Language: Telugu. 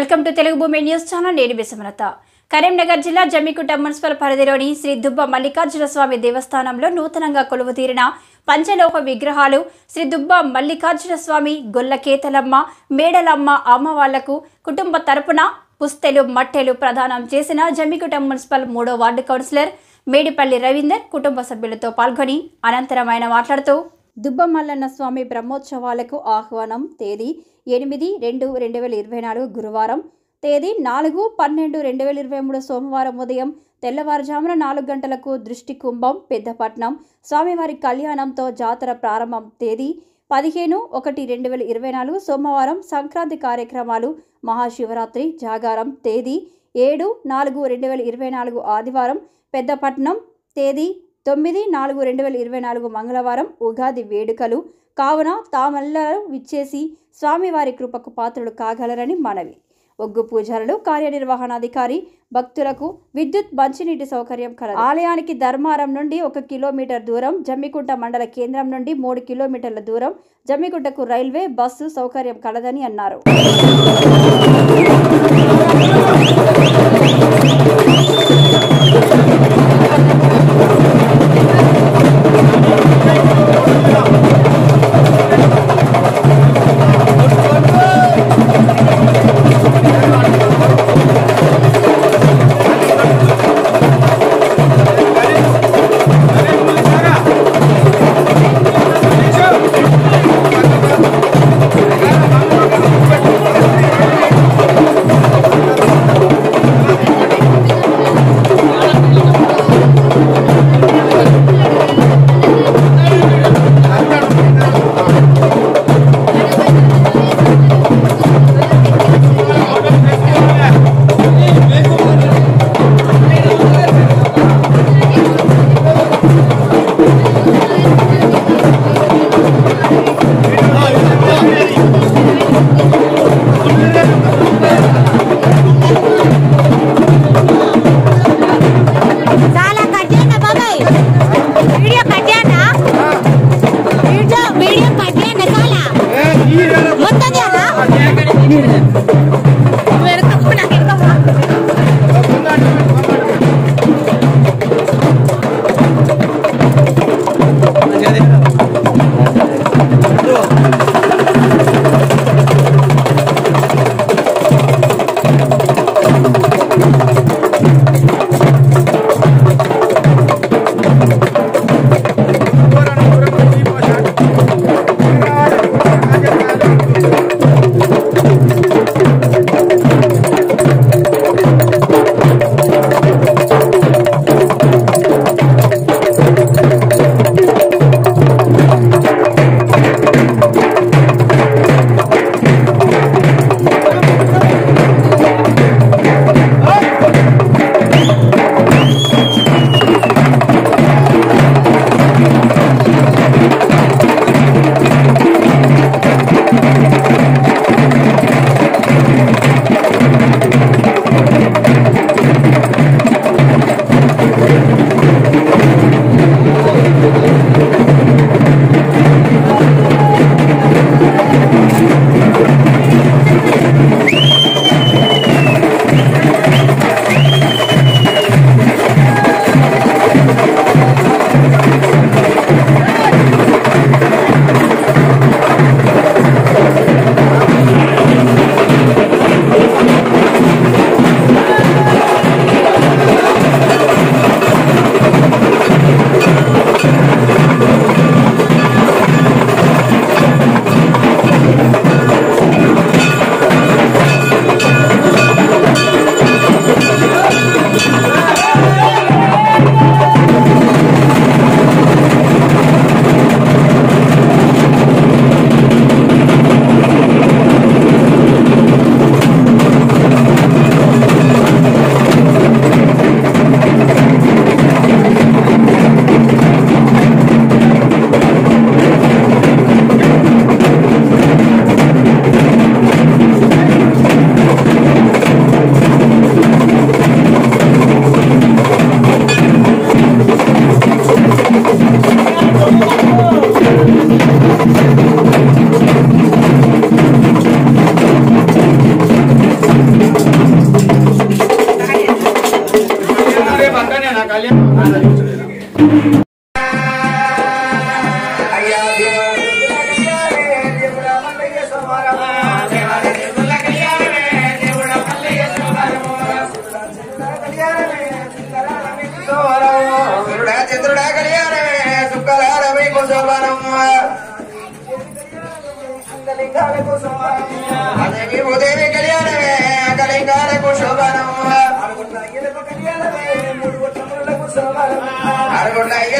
వెల్కమ్ టు తెలుగు భూమి న్యూస్ ఛానల్ నేను విసమలత కరీంనగర్ జిల్లా జమ్మికుంట మున్సిపల్ పరిధిలోని శ్రీ దుబ్బ మల్లికార్జున స్వామి దేవస్థానంలో నూతనంగా కొలువు తీరిన పంచలోహ విగ్రహాలు శ్రీ దుబ్బ మల్లికార్జున స్వామి గొల్ల కేతలమ్మ మేడలమ్మ అమ్మవార్లకు కుటుంబ తరపున పుస్తెలు మట్టెలు ప్రదానం చేసిన జమ్మికుంట మున్సిపల్ మూడో వార్డు కౌన్సిలర్ మేడిపల్లి రవీందర్ కుటుంబ సభ్యులతో పాల్గొని అనంతరం ఆయన మాట్లాడుతూ దుబ్బమల్లన్న స్వామి బ్రహ్మోత్సవాలకు ఆహ్వానం తేదీ ఎనిమిది రెండు రెండు వేల ఇరవై నాలుగు గురువారం తేదీ నాలుగు పన్నెండు రెండు వేల ఇరవై మూడు సోమవారం ఉదయం తెల్లవారుజామున నాలుగు గంటలకు దృష్టి కుంభం పెద్దపట్నం స్వామివారి కళ్యాణంతో జాతర ప్రారంభం తేదీ పదిహేను ఒకటి రెండు వేల ఇరవై నాలుగు సోమవారం సంక్రాంతి కార్యక్రమాలు మహాశివరాత్రి జాగారం తేదీ ఏడు నాలుగు రెండు వేల ఇరవై నాలుగు ఆదివారం పెద్దపట్నం తేదీ తొమ్మిది నాలుగు రెండు వేల ఇరవై నాలుగు మంగళవారం ఉగాది వేడుకలు కావున తామెల్లరూ విచ్చేసి స్వామివారి కృపకు పాత్రులు కాగలరని మనవి ఒగ్గు పూజారులు కార్యనిర్వహణాధికారి భక్తులకు విద్యుత్ మంచినీటి సౌకర్యం కలదు ఆలయానికి ధర్మారం నుండి ఒక కిలోమీటర్ దూరం జమ్మికుంట మండల కేంద్రం నుండి మూడు కిలోమీటర్ల దూరం జమ్మికుంటకు రైల్వే బస్సు సౌకర్యం కలదని అన్నారు నా కళ్యాణం ఆదరించలేదు అయ్యా దేవుడా కళ్యాణే దేవుడా మల్లయ్య సోమవారము దేవుడా కళ్యాణే దేవుడా మల్లయ్య సోమవారము కళ్యాణమే సుందరారమే సోమవారము గురుడా చంద్రుడా కళ్యాణమే శుక్రవారమే సోమవారము అంగలింగాలకు సోమవారము అదేవి ఉదయమి కళ్యాణమే అంగలింగాలకు శోభనము అరుగుండ ఇరవ కళ్యాణమే మూడు వర్షములకు సోమవారము అరుగుండ